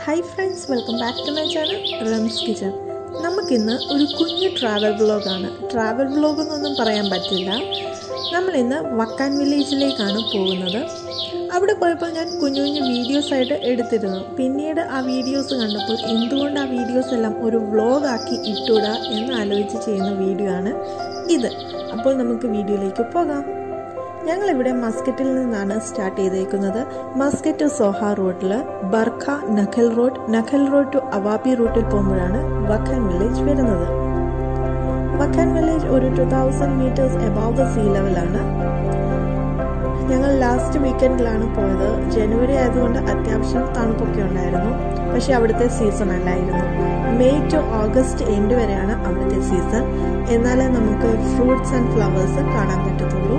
hi friends welcome back to my channel Rums kitchen നമുക്കിന്ന് ഒരു കുഞ്ഞു ട്രാവൽ വ്ളോഗാണ് ട്രാവൽ വ്ളോഗ് എന്നൊന്നും പറയാൻ പറ്റില്ല നമ്മളിന്ന് വക്കാൻ വില്ലേജിലേക്കാണ് പോകുന്നത് അവിടെ പോയപ്പോൾ ഞാൻ കുഞ്ഞു കുഞ്ഞു വീഡിയോസ് ആയിട്ട് എടുത്തിരുന്നു പിന്നീട് ആ വീഡിയോസ് കണ്ടപ്പോൾ എന്തുകൊണ്ട് ആ വീഡിയോസ് എല്ലാം ഒരു വ്ളോഗാക്കി ഇട്ടുകൂടാ എന്ന് ആലോചിച്ച് ചെയ്യുന്ന വീഡിയോ ആണ് ഇത് അപ്പോൾ നമുക്ക് വീഡിയോയിലേക്ക് പോകാം ഞങ്ങളിവിടെ മസ്കറ്റിൽ നിന്നാണ് സ്റ്റാർട്ട് ചെയ്തേക്കുന്നത് മസ്കറ്റ് ടു സോഹ റോഡിൽ Barka Nakhal road Nakhal road to Awabi റൂട്ടിൽ പോകുമ്പോഴാണ് വഖാൻ വില്ലേജ് വരുന്നത് വഖാൻ വില്ലേജ് ഒരു two thousand metres above the sea ലെവലാണ് ഞങ്ങൾ ലാസ്റ്റ് വീക്കെൻഡിലാണ് പോയത് ജനുവരി ആയതുകൊണ്ട് അത്യാവശ്യം തണുപ്പൊക്കെ ഉണ്ടായിരുന്നു പക്ഷെ അവിടുത്തെ സീസൺ അല്ലായിരുന്നു മെയ് ടു ഓഗസ്റ്റ് എൻഡ് വരെയാണ് അവിടുത്തെ സീസൺ എന്നാലേ നമുക്ക് ഫ്രൂട്ട്സ് ആൻഡ് ഫ്ലവേഴ്സ് കാണാൻ പറ്റത്തുള്ളൂ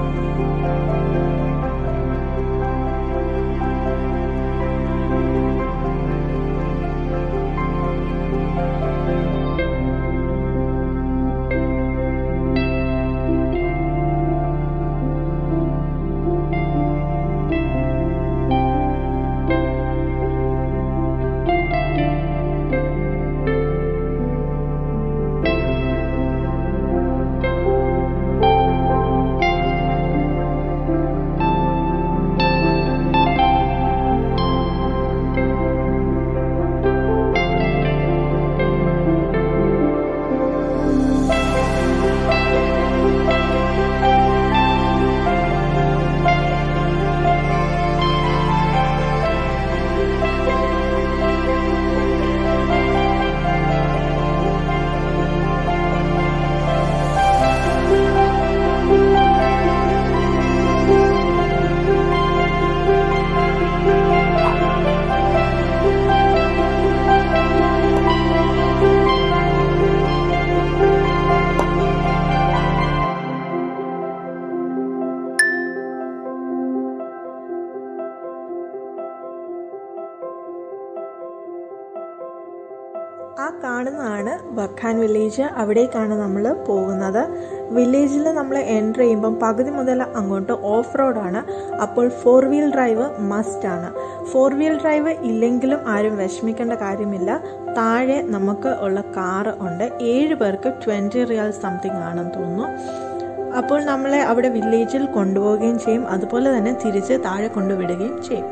ആ കാണുന്നതാണ് വഖാൻ വില്ലേജ് അവിടേക്കാണ് നമ്മൾ പോകുന്നത് വില്ലേജിൽ നമ്മൾ എൻ്റർ ചെയ്യുമ്പം പകുതി മുതൽ അങ്ങോട്ട് ഓഫ് റോഡാണ് അപ്പോൾ ഫോർ വീൽ ഡ്രൈവ് മസ്റ്റ് ആണ് ഫോർ വീൽ ഡ്രൈവ് ഇല്ലെങ്കിലും ആരും വിഷമിക്കേണ്ട കാര്യമില്ല താഴെ നമുക്ക് ഉള്ള കാറ് ഉണ്ട് ഏഴ് പേർക്ക് ട്വൻറ്റി റിയാൽ സംതിങ് ആണെന്ന് തോന്നുന്നു അപ്പോൾ നമ്മളെ അവിടെ വില്ലേജിൽ കൊണ്ടുപോവുകയും ചെയ്യും അതുപോലെ തന്നെ തിരിച്ച് താഴെ കൊണ്ടുവിടുകയും ചെയ്യും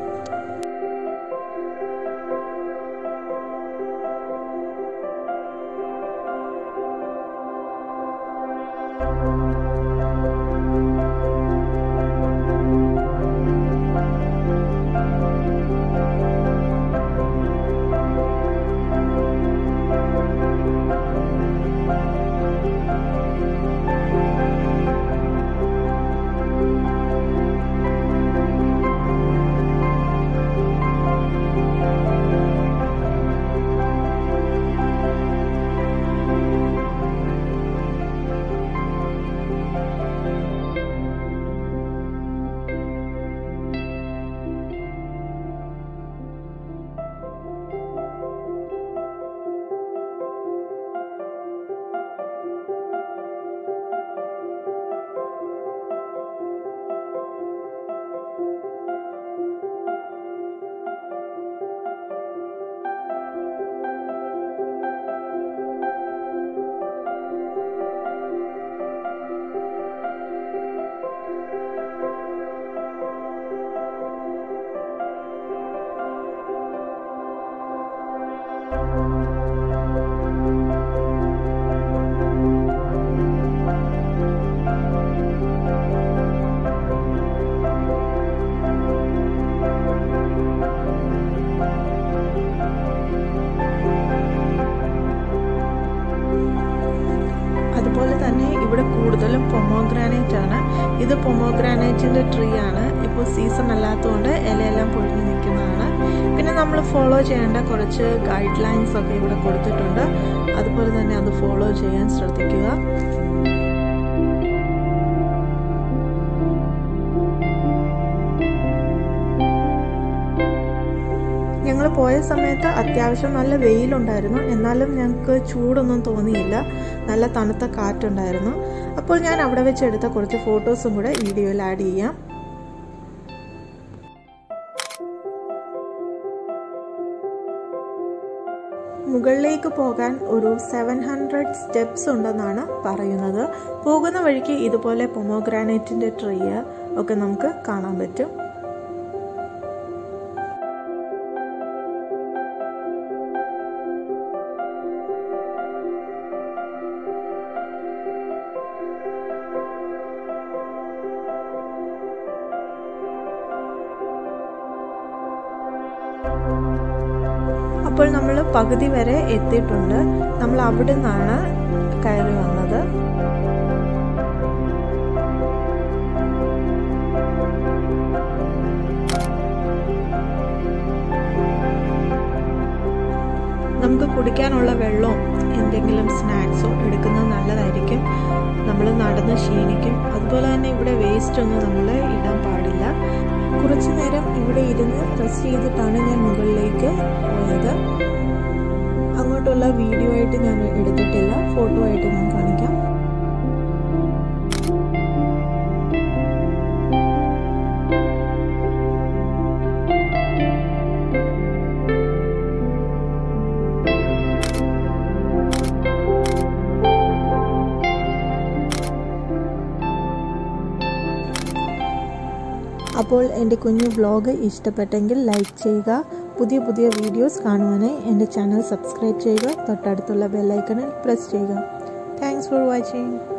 അതുപോലെ തന്നെ ഇവിടെ കൂടുതലും പൊമോഗ്രാനൈറ്റ് ആണ് ഇത് പൊമോഗ്രാനൈറ്റിൻ്റെ ട്രീ ആണ് ഇപ്പോൾ സീസൺ അല്ലാത്തതുകൊണ്ട് ഇലയെല്ലാം പൊഴിഞ്ഞ് നിൽക്കുന്നതാണ് പിന്നെ നമ്മൾ ഫോളോ ചെയ്യേണ്ട കുറച്ച് ഗൈഡ് ലൈൻസ് ഒക്കെ ഇവിടെ കൊടുത്തിട്ടുണ്ട് അതുപോലെ തന്നെ അത് ഫോളോ ചെയ്യാൻ ശ്രദ്ധിക്കുക ഞങ്ങൾ പോയ സമയത്ത് അത്യാവശ്യം നല്ല വെയിലുണ്ടായിരുന്നു എന്നാലും ഞങ്ങൾക്ക് ചൂടൊന്നും തോന്നിയില്ല നല്ല തണുത്ത കാറ്റുണ്ടായിരുന്നു അപ്പോൾ ഞാൻ അവിടെ വെച്ച് എടുത്ത കുറച്ച് ഫോട്ടോസും കൂടെ വീഡിയോയിൽ ആഡ് ചെയ്യാം മുകളിലേക്ക് പോകാൻ ഒരു സെവൻ ഹൺഡ്രഡ് സ്റ്റെപ്സ് ഉണ്ടെന്നാണ് പറയുന്നത് പോകുന്ന വഴിക്ക് ഇതുപോലെ പൊമോഗ്രാനൈറ്റിൻ്റെ ട്രീ ഒക്കെ നമുക്ക് കാണാൻ പറ്റും അപ്പോൾ നമ്മൾ പകുതി വരെ എത്തിയിട്ടുണ്ട് നമ്മൾ അവിടെ നിന്നാണ് കയറി വന്നത് നമുക്ക് കുടിക്കാനുള്ള വെള്ളവും എന്തെങ്കിലും സ്നാക്സോ എടുക്കുന്നത് നല്ലതായിരിക്കും നമ്മൾ നടന്ന് ക്ഷീണിക്കും അതുപോലെ തന്നെ ഇവിടെ വേസ്റ്റ് ഒന്നും നമ്മൾ ഇടാൻ പാടില്ല കുറച്ചു നേരം ഇവിടെ ഇരുന്ന് റെസ്റ്റ് ചെയ്തിട്ടാണ് ഞാൻ മുകളിലേക്ക് പോയത് അങ്ങോട്ടുള്ള വീഡിയോ ആയിട്ട് ഞാൻ എടുത്തിട്ടില്ല ഫോട്ടോ ആയിട്ട് ഞാൻ കാണിക്കാം അപ്പോൾ എൻ്റെ കുഞ്ഞു വ്ലോഗ് ഇഷ്ടപ്പെട്ടെങ്കിൽ ലൈക്ക് ചെയ്യുക പുതിയ പുതിയ വീഡിയോസ് കാണുവാനായി എൻ്റെ ചാനൽ സബ്സ്ക്രൈബ് ചെയ്യുക തൊട്ടടുത്തുള്ള ബെല്ലൈക്കണിൽ പ്രസ് ചെയ്യുക താങ്ക്സ് ഫോർ വാച്ചിങ്